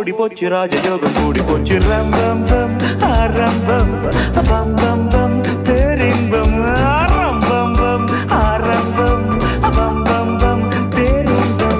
ஓடி போச்சு ராஜயோகம் கூடி போச்சு ரம்பம் பம் ஆரம்பம் பம் பம் பம் பேரின்பம் ஆரம்பம் பம் ஆரம்பம் பம் பம் பம் பேரின்பம்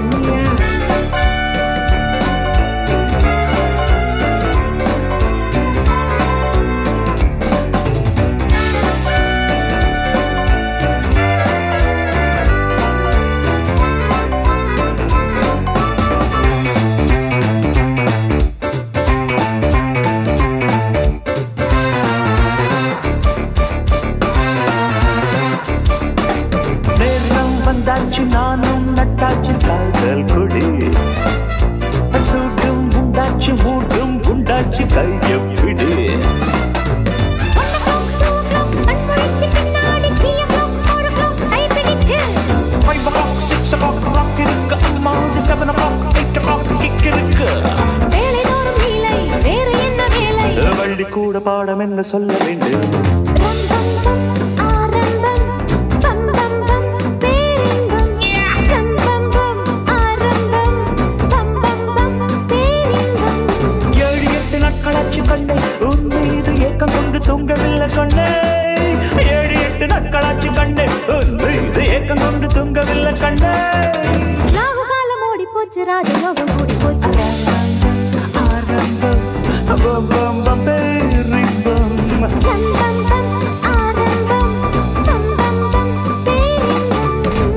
நேரம் வந்தாச்சு நானும் நட்டாச்சு காதல் கொடி சூட்டும் உண்டாச்சு மூட்டும் உண்டாச்சு கையம் விடு five o'clock six o'clock rock இருக்கு அம்மா seven o'clock eight o'clock kick இருக்கு வள்ளி கூட பாடம் என்ன சொல்ல வேண்டும் ஏழு எட்டு நாட்களாச்சு கண்ணே உன் மீது ஏக்கம் கொண்டு தூங்கவில்லை கண்ணே ஏழு எட்டு நாட்களாச்சு கண்ணே உன் மீது ஏக்கம் கொண்டு தூங்கவில்லை கண்ணே ராஜயோகம் கூடி போச்சு ஆரம்பம் பம் பம் பம் பேரின்பம் பம் பம் பம் ஆரம்பம் பம் பம் பம் பேரின்பம்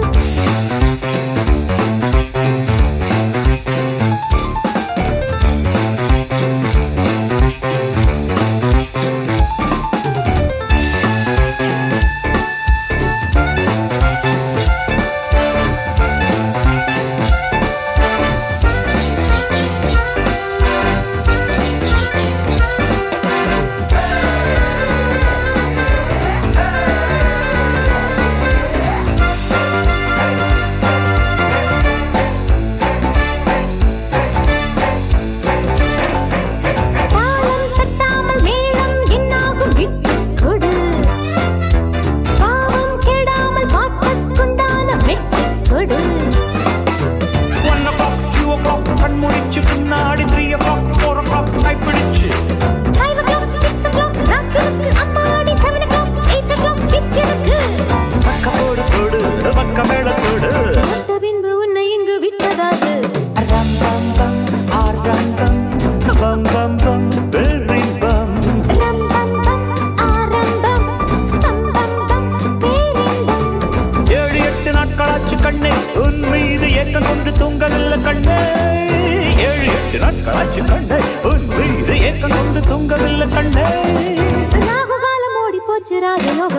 தாளம் தட்டாமல் மேளம் என்னாகும் விட்டுக் கொடு பாவம் கெடாமல் பாட்டுக்குண்டான வெட்டிக் கொடு one o'clock two o'clock கண் முடிச்சு பின்னாடி three o'clock four o'clock கைப்பிடிச்சு five o'clock six o'clock rock இருக்கு அம்மாடி seven o'clock eight o'clock kick இருக்கு சக்க போடு போடு பக்க மேல போடு மொத்த பின்பு உன்னை இங்கு விட்டதாது ரம் பம் பம் ஆரம்பம் பம் பம் பம் பேரின்பம் ரம் பம் பம் ஆரம்பம் பம் பம் பம் பேரின்பம் ஏழு எட்டு நாட்களாச்சு கண்ணே உன் மீது ஏக்கம் கொண்டு தூங்கவில்லை கண்ணே ஏழு எட்டு நாட்களாச்சு கண்ணே உன் மீது ஏக்கம் கொண்டு தூங்கவில்லை கண்ணே ராகு காலம் ஓடி போச்சு ராஜயோகம்